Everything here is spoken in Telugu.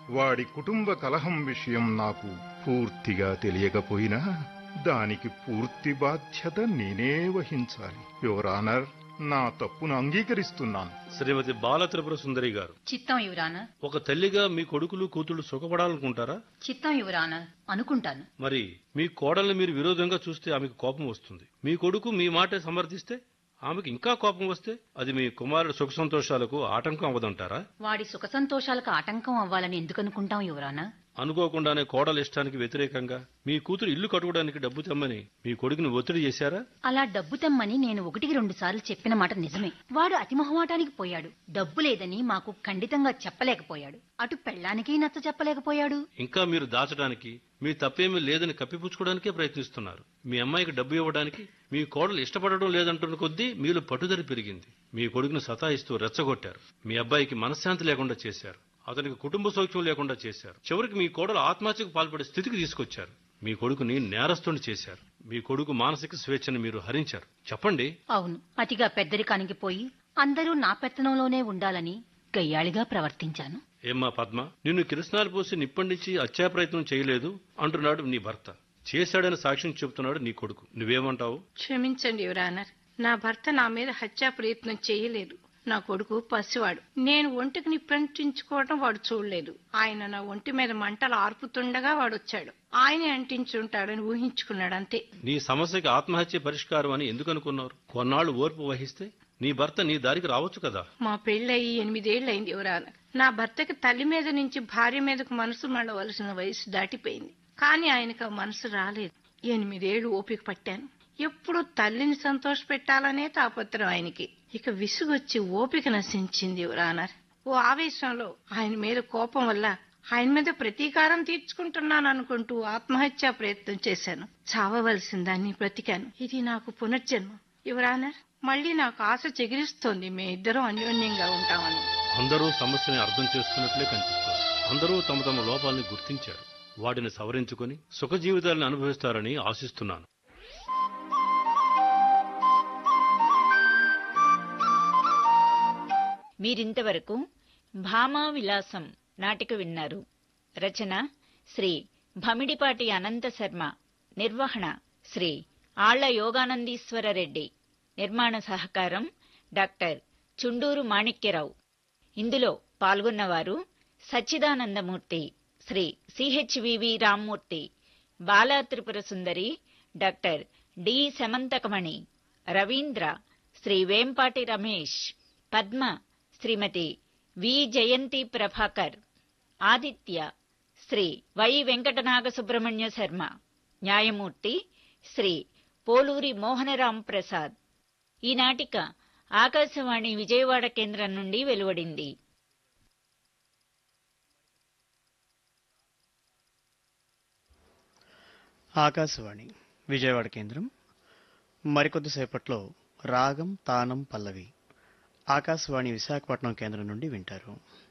వాడి కుటుంబ కలహం విషయం నాకు పూర్తిగా తెలియకపోయినా దానికి పూర్తి బాధ్యత నేనే వహించాలి యువర్ ఆనర్ నా తప్పును అంగీకరిస్తున్నాను శ్రీమతి బాల త్రిపుర సుందరి గారు చిత్తం యువరానా ఒక తల్లిగా మీ కొడుకులు కూతుళ్ళు సుఖపడాలనుకుంటారా చిత్తం యువరానా అనుకుంటాను మరి మీ కోడల్ని మీరు విరోధంగా చూస్తే ఆమెకు కోపం వస్తుంది మీ కొడుకు మీ మాటే సమర్థిస్తే ఆమెకు ఇంకా కోపం వస్తే అది మీ కుమారుడు సుఖ సంతోషాలకు ఆటంకం అవ్వదంటారా వాడి సుఖ సంతోషాలకు ఆటంకం అవ్వాలని ఎందుకు అనుకుంటాం యువరానా అనుకోకుండానే కోడల ఇష్టానికి వ్యతిరేకంగా మీ కూతురు ఇల్లు కట్టుకోవడానికి డబ్బు తెమ్మని మీ కొడుకుని ఒత్తిడి చేశారా అలా డబ్బు తెమ్మని నేను ఒకటికి రెండు సార్లు చెప్పిన మాట నిజమే వాడు అతిమొహమాటానికి పోయాడు డబ్బు లేదని మాకు ఖండితంగా చెప్పలేకపోయాడు అటు పెళ్ళానికి నచ్చ చెప్పలేకపోయాడు ఇంకా మీరు దాచడానికి మీ తప్పేమీ లేదని కప్పిపుచ్చుకోవడానికే ప్రయత్నిస్తున్నారు మీ అమ్మాయికి డబ్బు ఇవ్వడానికి మీ కోడలు ఇష్టపడడం లేదంటున్న కొద్దీ మీలో పట్టుదల పెరిగింది మీ కొడుకును సతాయిస్తూ రెచ్చగొట్టారు మీ అబ్బాయికి మనశ్శాంతి లేకుండా చేశారు అతనికి కుటుంబ సౌఖ్యం లేకుండా చేశారు చివరికి మీ కోడలు ఆత్మహత్యకు పాల్పడే స్థితికి తీసుకొచ్చారు మీ కొడుకుని నేరస్తుని చేశారు మీ కొడుకు మానసిక స్వేచ్ఛను మీరు హరించారు చెప్పండి అవును అతిగా పెద్దరికానికి పోయి అందరూ నా పెత్తనంలోనే ఉండాలని గయ్యాళిగా ప్రవర్తించాను ఏమ్మా పద్మ నిన్ను కిరసనాలు పోసి నిప్పండించి హత్యా ప్రయత్నం చేయలేదు అంటున్నాడు నీ భర్త చేశాడని సాక్ష్యం చెబుతున్నాడు నీ కొడుకు నువ్వేమంటావు క్షమించండి యువరానర్ నా భర్త నా మీద హత్యా ప్రయత్నం చేయలేదు నా కొడుకు పసివాడు నేను ఒంటికి నిప్పంటించుకోవడం వాడు చూడలేదు ఆయన నా ఒంటి మీద మంటలు ఆర్పుతుండగా వాడు వచ్చాడు ఆయనే అంటించుంటాడని ఊహించుకున్నాడు అంతే నీ సమస్యకి ఆత్మహత్య పరిష్కారం అని ఎందుకు అనుకున్నారు కొన్నాళ్లు ఓర్పు వహిస్తే నీ భర్త నీ దారికి రావచ్చు కదా మా పెళ్ళయి ఎనిమిదేళ్లయింది యువరానర్ నా భర్తకి తల్లి మీద నుంచి భార్య మీదకు మనసు మళ్ళవలసిన వయసు దాటిపోయింది కానీ ఆయనకు ఆ మనసు రాలేదు ఎనిమిదేళ్లు ఓపిక పట్టాను ఎప్పుడు తల్లిని సంతోష పెట్టాలనే తాపత్రం ఆయనకి ఇక విసుగొచ్చి ఓపిక నశించింది యువరానర్ ఓ ఆవేశంలో ఆయన మీద కోపం వల్ల ఆయన మీద ప్రతీకారం తీర్చుకుంటున్నాను అనుకుంటూ ఆత్మహత్యా ప్రయత్నం చేశాను చావవలసిన దాన్ని బ్రతికాను ఇది నాకు పునర్జన్మ యువరానర్ మళ్ళీ నాకు ఆశ చెగిరిస్తోంది మే ఇద్దరం అన్యోన్యంగా ఉంటామని అందరూ సమస్యని అర్థం చేసుకున్నట్లే కనిపిస్తారు అందరూ తమ తమ లోపాలని గుర్తించారు వాటిని సవరించుకొని సుఖ జీవితాలను అనుభవిస్తారని ఆశిస్తున్నాను మీరింతవరకు భామా విలాసం నాటిక విన్నారు రచన శ్రీ భమిడిపాటి అనంత శర్మ నిర్వహణ శ్రీ ఆళ్ల యోగానందీశ్వర రెడ్డి నిర్మాణ సహకారం డాక్టర్ చుండూరు మాణిక్యరావు ఇందులో పాల్గొన్నవారు Sachchidanandamurthy Shri CHVV Rammurthy Bala Tripura Sundari doctor D Samanthakamani Ravindra Shri Vempati Ramesh Padma Shrimati V Jayanthi Prabhakar Aditya Shri Y Venkatanaga Subrahmanya Sharma న్యాయమూర్తి శ్రీ పోలూరి మోహనరాం ప్రసాద్ ఈ నాటిక ఆకాశవాణి విజయవాడ కేంద్రం నుండి వెలువడింది ఆకాశవాణి విజయవాడ కేంద్రం మరికొద్దిసేపట్లో రాగం తానం పల్లవి ఆకాశవాణి విశాఖపట్నం కేంద్రం నుండి వింటారు